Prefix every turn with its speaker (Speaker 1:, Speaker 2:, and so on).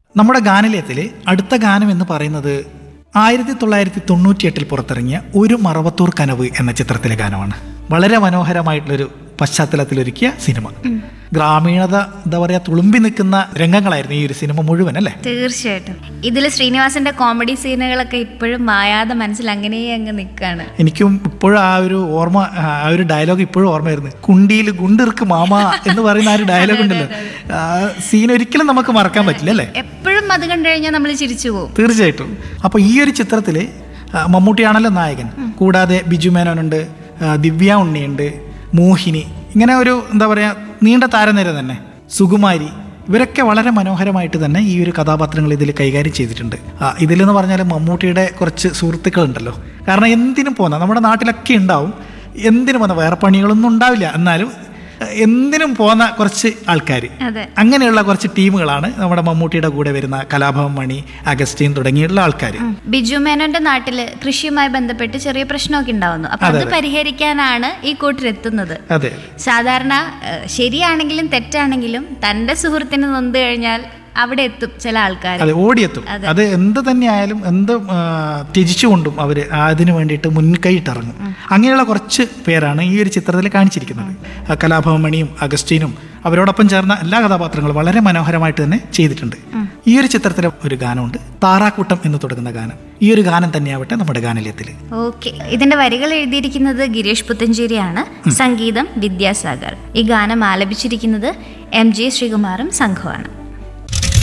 Speaker 1: നമ്മുടെ ഗാനലയത്തിൽ അടുത്ത ഗാനം എന്ന് പറയുന്നത് ആയിരത്തി തൊള്ളായിരത്തി തൊണ്ണൂറ്റി എട്ടിൽ പുറത്തിറങ്ങിയ ഒരു മറവത്തൂർ കനവ് എന്ന ചിത്രത്തിലെ ഗാനമാണ് വളരെ മനോഹരമായിട്ടുള്ളൊരു പശ്ചാത്തലത്തിലൊരുക്കിയ സിനിമ ഗ്രാമീണത എന്താ പറയുക തുളുമ്പി നിൽക്കുന്ന രംഗങ്ങളായിരുന്നു ഈ ഒരു സിനിമ മുഴുവൻ അല്ലേ
Speaker 2: തീർച്ചയായിട്ടും ഇതിൽ ശ്രീനിവാസന്റെ കോമഡി സീനുകളൊക്കെ ഇപ്പോഴും മായാതെ മനസ്സിൽ അങ്ങനെ അങ്ങ് നിൽക്കാണ്
Speaker 1: എനിക്കും ഇപ്പോഴും ആ ഒരു ഓർമ്മ ആ ഒരു ഡയലോഗ് ഇപ്പോഴും ഓർമ്മയായിരുന്നു കുണ്ടിയിൽ ഗുണ്ടിർക്ക് മാമ എന്ന് പറയുന്ന ആ ഒരു ഡയലോഗ് ഉണ്ടല്ലോ ആ സീൻ ഒരിക്കലും നമുക്ക് മറക്കാൻ പറ്റില്ല അല്ലേ
Speaker 2: എപ്പോഴും അത് കണ്ടു കഴിഞ്ഞാൽ നമ്മൾ ചിരിച്ചു പോകും
Speaker 1: തീർച്ചയായിട്ടും അപ്പോൾ ഈ ഒരു ചിത്രത്തിൽ മമ്മൂട്ടിയാണല്ലോ നായകൻ കൂടാതെ ബിജു മേനോനുണ്ട് ആ, ദിവ്യ ഉണ്ണിയുണ്ട് മോഹിനി ഇങ്ങനെ ഒരു എന്താ പറയുക നീണ്ട താരനിര തന്നെ സുകുമാരി ഇവരൊക്കെ വളരെ മനോഹരമായിട്ട് തന്നെ ഈ ഒരു കഥാപാത്രങ്ങൾ ഇതിൽ കൈകാര്യം ചെയ്തിട്ടുണ്ട് ആ, ഇതിലെന്ന് പറഞ്ഞാൽ മമ്മൂട്ടിയുടെ കുറച്ച് സുഹൃത്തുക്കളുണ്ടല്ലോ കാരണം എന്തിനും പോകുന്ന നമ്മുടെ നാട്ടിലൊക്കെ ഉണ്ടാവും എന്തിനും പോകുന്ന വേറെ പണികളൊന്നും ഉണ്ടാവില്ല എന്നാലും എന്തിനും പോകുന്ന കുറച്ച് ആൾക്കാർ
Speaker 2: അതെ
Speaker 1: അങ്ങനെയുള്ള കുറച്ച് ടീമുകളാണ് നമ്മുടെ മമ്മൂട്ടിയുടെ കൂടെ വരുന്ന കലാഭവൻ മണി അഗസ്റ്റീൻ തുടങ്ങിയുള്ള ആൾക്കാർ
Speaker 2: ബിജു മേനോന്റെ നാട്ടില് കൃഷിയുമായി ബന്ധപ്പെട്ട് ചെറിയ പ്രശ്നമൊക്കെ ഉണ്ടാവുന്നു അപ്പൊ അത് പരിഹരിക്കാനാണ് ഈ കൂട്ടിലെത്തുന്നത്
Speaker 1: അതെ
Speaker 2: സാധാരണ ഏഹ്, ശരിയാണെങ്കിലും തെറ്റാണെങ്കിലും തന്റെ സുഹൃത്തിന് നൊന്ത് കഴിഞ്ഞാൽ അവിടെ എത്തും ചില ആൾക്കാർ
Speaker 1: അതെ ഓടിയെത്തും അത് എന്ത് തന്നെയായാലും എന്ത് ആ, ത്യജിച്ചുകൊണ്ടും അവർ അതിന് വേണ്ടിയിട്ട് മുൻകൈയിട്ടിറങ്ങും അങ്ങനെയുള്ള കുറച്ച് പേരാണ് ഈ ഒരു ചിത്രത്തിൽ കാണിച്ചിരിക്കുന്നത് ആ, കലാഭവൻ മണിയും അഗസ്റ്റീനും അവരോടൊപ്പം ചേർന്ന എല്ലാ കഥാപാത്രങ്ങളും വളരെ മനോഹരമായിട്ട് തന്നെ ചെയ്തിട്ടുണ്ട് ഈ ഒരു ചിത്രത്തിലെ ഒരു ഗാനമുണ്ട് താറാക്കൂട്ടം എന്ന് തുടങ്ങുന്ന ഗാനം ഈ ഒരു ഗാനം തന്നെയാവട്ടെ നമ്മുടെ ഗാനലയത്തിൽ
Speaker 2: ഓക്കെ ഇതിന്റെ വരികൾ എഴുതിയിരിക്കുന്നത് ഗിരീഷ് പുത്തഞ്ചേരിയാണ് സംഗീതം വിദ്യാസാഗർ ഈ ഗാനം ആലപിച്ചിരിക്കുന്നത് എം ജെ ശ്രീകുമാറും സംഘമാണ്